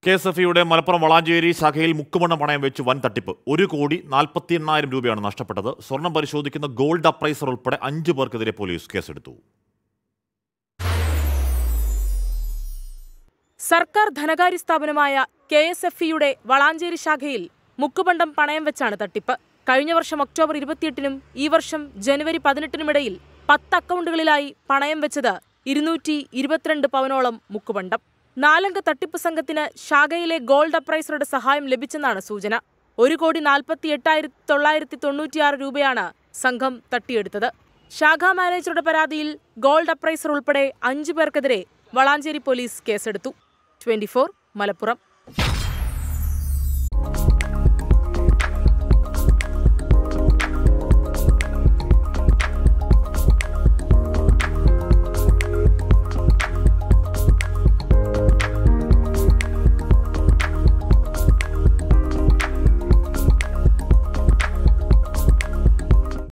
K S F ഇയുടെ മലപ്പുറം വളാഞ്ചേരി ശാഖയിൽ മുക്കുമണ്ണ പണയം വെച്ച് വൻ തട്ടിപ്പ് ഒരു കോടി നാൽപ്പത്തി എണ്ണായിരം രൂപയാണ് നഷ്ടപ്പെട്ടത് സ്വർണം പരിശോധിക്കുന്ന ഗോൾഡ് അപ്രൈസർ ഉൾപ്പെടെ അഞ്ചു പേർക്കെതിരെ പോലീസ് കേസെടുത്തു സർക്കാർ ധനകാര്യ സ്ഥാപനമായ കെ എസ് എഫ് ഇയുടെ വളാഞ്ചേരി ശാഖയിൽ മുക്കുപണ്ടം പണയം വെച്ചാണ് തട്ടിപ്പ് കഴിഞ്ഞ വർഷം ഒക്ടോബർ ഇരുപത്തിയെട്ടിനും ഈ വർഷം ജനുവരി പതിനെട്ടിനുമിടയിൽ പത്ത് അക്കൗണ്ടുകളിലായി പണയം വെച്ചത് ഇരുന്നൂറ്റി ഇരുപത്തിരണ്ട് പവനോളം മുക്കുപണ്ടം നാലംഗ തട്ടിപ്പ് സംഘത്തിന് ശാഖയിലെ ഗോൾഡ് അപ്രൈസറുടെ സഹായം ലഭിച്ചെന്നാണ് സൂചന ഒരു കോടി നാൽപ്പത്തി എട്ടായിരത്തി തൊള്ളായിരത്തി തൊണ്ണൂറ്റിയാറ് രൂപയാണ് സംഘം തട്ടിയെടുത്തത് ശാഖാ മാനേജറുടെ പരാതിയിൽ ഗോൾഡ് അപ്രൈസർ ഉൾപ്പെടെ അഞ്ചു പേർക്കെതിരെ വളാഞ്ചേരി പോലീസ് കേസെടുത്തു ട്വന്റി മലപ്പുറം